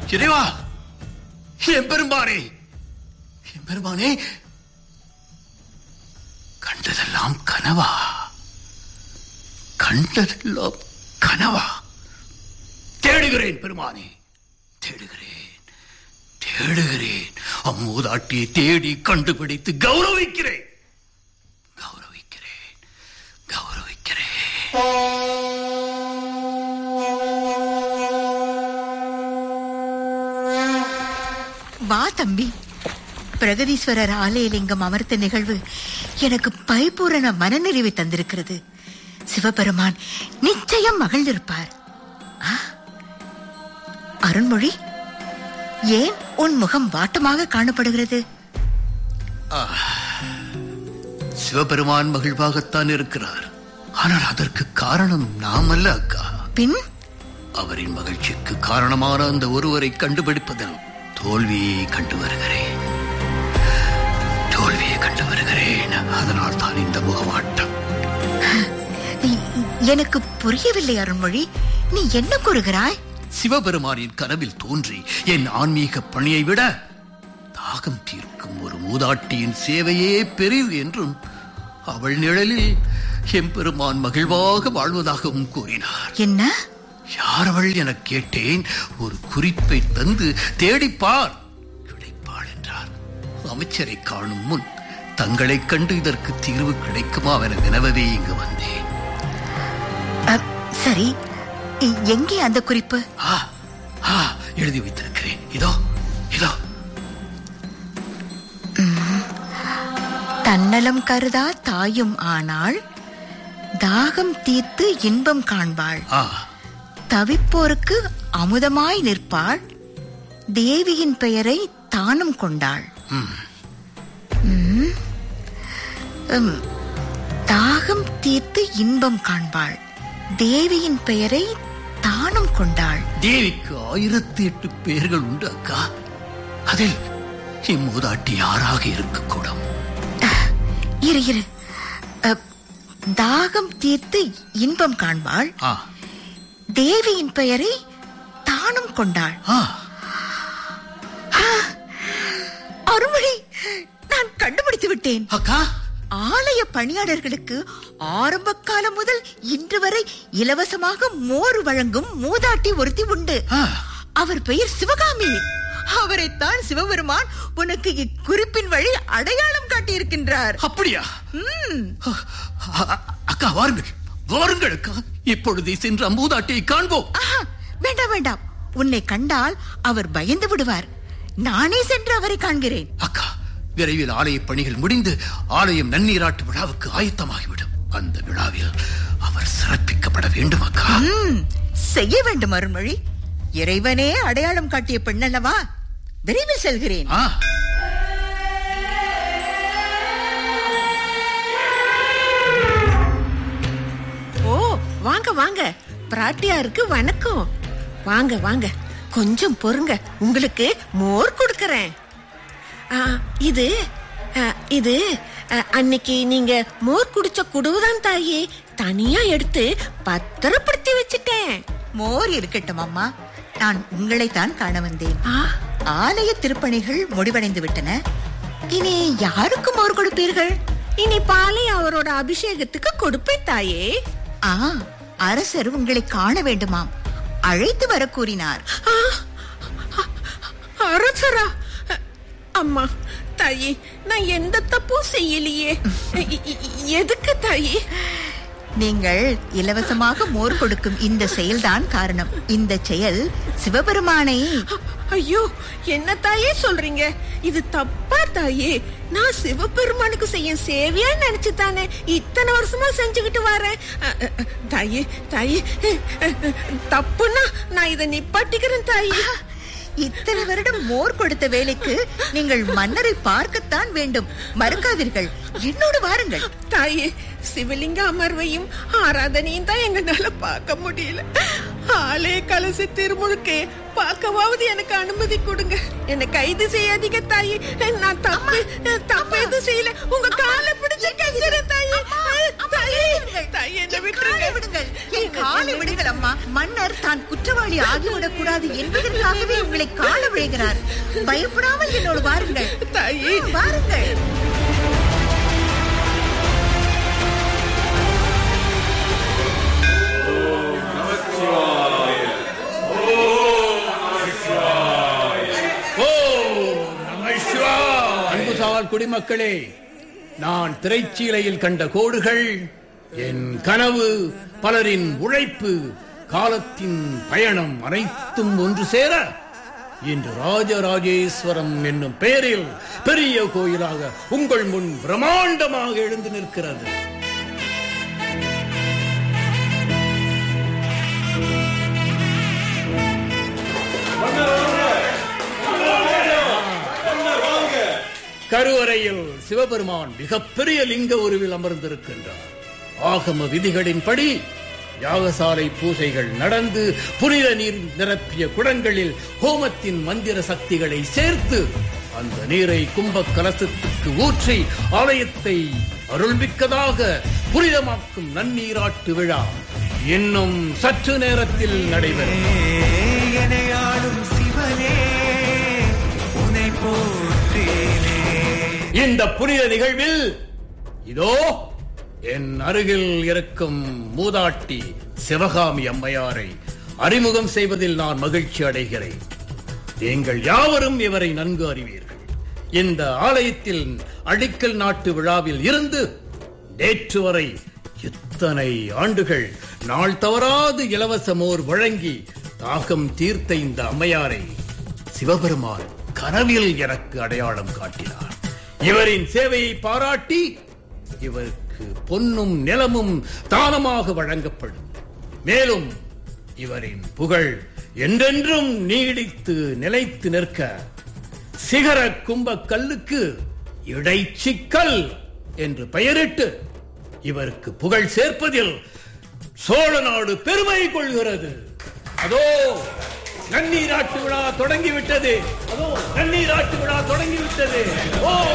இறைவா என் பெரும்பானே என் பெருமானே கண்டதெல்லாம் கனவா கண்டதெல்லாம் கனவா தேடுகிறேன் பெருமானே தேடுகிறேன் தேடுகிறேன் அம்மூதாட்டியை தேடி கண்டுபிடித்து கௌரவிக்கிறேன் கௌரவிக்கிறேன் கௌரவிக்கிறேன் வா தம்பி பிரகதீஸ்வரர் ஆலயலிங்கம் அமர்த்த நிகழ்வு எனக்கு பரிபூரண மனநிறைவை தந்திருக்கிறது சிவபெருமான் நிச்சயம் மகிழ்ந்திருப்பார் ஆ, அருண்மொழி ஏன் உன் முகம் வாட்டமாக காணப்படுகிறது சிவபெருமான் மகிழ்வாகத்தான் இருக்கிறார் ஆனால் அதற்கு காரணம் நாம் அல்ல அக்கா பின் அவரின் மகிழ்ச்சிக்கு காரணமான அந்த ஒருவரை கண்டுபிடிப்பதில் தோல்வியை கண்டு வருகிறேன் தோல்வியை கண்டு வருகிறேன் அதனால் தான் இந்த முகமாட்டம் எ- எனக்கு புரியவில்லை அருண்மொழி நீ என்ன கூறுகிறாய் சிவபெருமானின் கனவில் தோன்றி என் ஆன்மீக பணியை விட தாகம் தீர்க்கும் ஒரு மூதாட்டியின் சேவையே பெரிது என்றும் அவள் நிழலில் எம்பெருமான் மகிழ்வாக வாழ்வதாகவும் கூறினார் என்ன யார் அவள் எனக் கேட்டேன் ஒரு குறிப்பை தந்து தேடிப்பார் கிடைப்பாள் என்றார் அமைச்சரை காணும் முன் தங்களைக் கண்டு இதற்கு தீர்வு கிடைக்குமா என வினவவே இங்கு வந்தேன் அ, சரி எ- எங்கே அந்த குறிப்பு ஆ, ஆ, எழுதி வைத்திருக்கிறேன் இதோ இதோ தன்னலம் கருதா தாயும் ஆனாள் தாகம் தீர்த்து இன்பம் காண்பாள் ஆ தவிப்போருக்கு அமுதமாய் நிற்பாள் தேவியின் பெயரை தானும் கொண்டாள் ம். ம். உம், தாகம் தீர்த்து இன்பம் காண்பாள் தேவியின் பெயரை தானும் கொண்டாள் தேவிக்கு ஆயிரத்தி எட்டு பெயர்கள் உண்டு அக்கா அதில் இம்மூதாட்டி யாராக இருக்கக்கூடும் இரு இரு அ, தாகம் தீர்த்து இன்பம் காண்பாள் ஆ தேவியின் பெயரை தானும் கொண்டாள் ஆ அருமொழி நான் கண்டுபிடித்து விட்டேன் அக்கா ஆலய பணியாளர்களுக்கு ஆரம்ப காலம் முதல் இன்று வரை இலவசமாக மோர் வழங்கும் மூதாட்டி ஒருத்தி உண்டு ஆ, அவர் பெயர் சிவகாமி அவரைத்தான் சிவபெருமான் உனக்கு இக்குறிப்பின் வழி அடையாளம் காட்டியிருக்கின்றார் அப்படியா ம், அ- அ- அக்கா வாருங்கள் வாருங்கள் அக்கா இப்பொழுதே சென்று அம்மூதாட்டியை காண்போம் ஆஹா, வேண்டாம் வேண்டாம் உன்னை கண்டால் அவர் பயந்து விடுவார் நானே சென்று அவரை காண்கிறேன் அக்கா விரைவில் ஆலய பணிகள் முடிந்து ஆலயம் நன்னீராட்டு விழாவுக்கு ஆயத்தமாகிவிடும் அந்த விழாவில் அவர் சிறப்பிக்கப்பட வேண்டும் அக்கா ம், செய்ய வேண்டும் அருண்மொழி இறைவனே அடையாளம் காட்டிய பெண்ணல்லவா விரைவில் செல்கிறேன் ஆ ஓ வாங்க வாங்க பிராட்டியாருக்கு வணக்கம் வாங்க வாங்க கொஞ்சம் பொறுங்க உங்களுக்கு மோர் கொடுக்கறேன் ஆ, இது ஆ, இது ஆ, அன்னைக்கு நீங்க மோர் குடிச்ச குடுவுதான் தாயி தனியா எடுத்து பத்திரப்படுத்தி வச்சுட்டேன் மோர் இருக்கட்டும் அம்மா நான் உங்களைத்தான் காண வந்தேன் ஆ, ஆலய திருப்பணிகள் முடிவடைந்து விட்டன இனி யாருக்கு மோர் கொடுப்பீர்கள் இனி பாலை அவரோட அபிஷேகத்துக்கு கொடுப்பேன் தாயே ஆ அரசர் உங்களை காண வேண்டுமாம் அழைத்து வர கூறினார் ஆ, அரசரா அம்மா தாயி நான் எந்த தப்பும் செய்யலையே இ- இ- எதுக்கு தாயி நீங்கள் இலவசமாக மோர் கொடுக்கும் இந்த செயல்தான் காரணம் இந்த செயல் சிவபெருமானை ஐயோ என்ன தாயே சொல்றீங்க இது தப்பா தாயே நான் சிவபெருமானுக்கு செய்ய சேவையா நினைச்சு தானே இத்தனை வருஷமா செஞ்சுக்கிட்டு வரேன் அ, அ, அ, தாயே தாயே அ, அ, தப்புன்னா நான் இதை நிப்பாட்டிக்கிறேன் தாயே இத்தனை வருடம் மோர் கொடுத்த வேலைக்கு நீங்கள் மன்னரை பார்க்கத்தான் வேண்டும் மறுக்காதீர்கள் என்னோடு வாருங்கள் தாயே சிவலிங்க அமர்வையும் ஆராதனையும் தான் எங்கனால பார்க்க முடியல ஆலய கலச திருமுழுக்கே பார்க்கவாவது எனக்கு அனுமதி கொடுங்க என்னை கைது செய்யாதீங்க தாயே நான் தப்பு தப்பு எதுவும் செய்யல உங்க காலை பிடிச்சு கெஞ்சுறேன் தாயே தாயே தாயே விடுங்கள். தாயே என்னை என் விட்டுருங்க காலை விடுங்கள் என் காலை விடுங்கள் அம்மா மன்னர் தான் குற்றவாளி ஆகிவிடக் கூடாது என்பதற்காகவே உங்களை கால விழுகிறார் பயப்படாமல் என்னோடு வாருங்கள் தாயே வாருங்கள் ஓ நமசிவா அன்புசால் குடிமக்களே நான் திரைச்சீலையில் கண்ட கோடுகள் என் கனவு பலரின் உழைப்பு காலத்தின் பயணம் அனைத்தும் ஒன்று சேர இன்று ராஜராஜேஸ்வரம் என்னும் பெயரில் பெரிய கோயிலாக உங்கள் முன் பிரம்மாண்டமாக எழுந்து நிற்கிறது கருவறையில் சிவபெருமான் மிகப்பெரிய லிங்க உருவில் அமர்ந்திருக்கின்றார் ஆகம விதிகளின்படி யாகசாலை பூசைகள் நடந்து புனித நீர் நிரப்பிய குடங்களில் ஹோமத்தின் மந்திர சக்திகளை சேர்த்து அந்த நீரை கும்ப கலசத்துக்கு ஊற்றி ஆலயத்தை அருள்மிக்கதாக புனிதமாக்கும் நன்னீராட்டு விழா இன்னும் சற்று நேரத்தில் நடைபெறும் எனையாளும் சிவனே உனை போற்றேனே இந்த புனித நிகழ்வில் இதோ என் அருகில் இருக்கும் மூதாட்டி சிவகாமி அம்மையாரை அறிமுகம் செய்வதில் நான் மகிழ்ச்சி அடைகிறேன் நீங்கள் யாவரும் இவரை நன்கு அறிவீர்கள் இந்த ஆலயத்தில் அடிக்கல் நாட்டு விழாவில் இருந்து நேற்று வரை இத்தனை ஆண்டுகள் நாள் தவறாது இலவச மோர் வழங்கி தாகம் தீர்த்த இந்த அம்மையாரை சிவபெருமான் கனவில் எனக்கு அடையாளம் காட்டினார் இவரின் சேவையை பாராட்டி இவருக்கு பொன்னும் நிலமும் தானமாக வழங்கப்படும் மேலும் இவரின் புகழ் என்றென்றும் நீடித்து நிலைத்து நிற்க சிகர கும்பக்கல்லுக்கு இடைச்சிக்கல் என்று பெயரிட்டு இவருக்கு புகழ் சேர்ப்பதில் சோழ நாடு பெருமை கொள்கிறது அதோ நன்னீராட்டு விழா தொடங்கிவிட்டது அதோ நன்னீராட்டு விழா தொடங்கிவிட்டது ஓ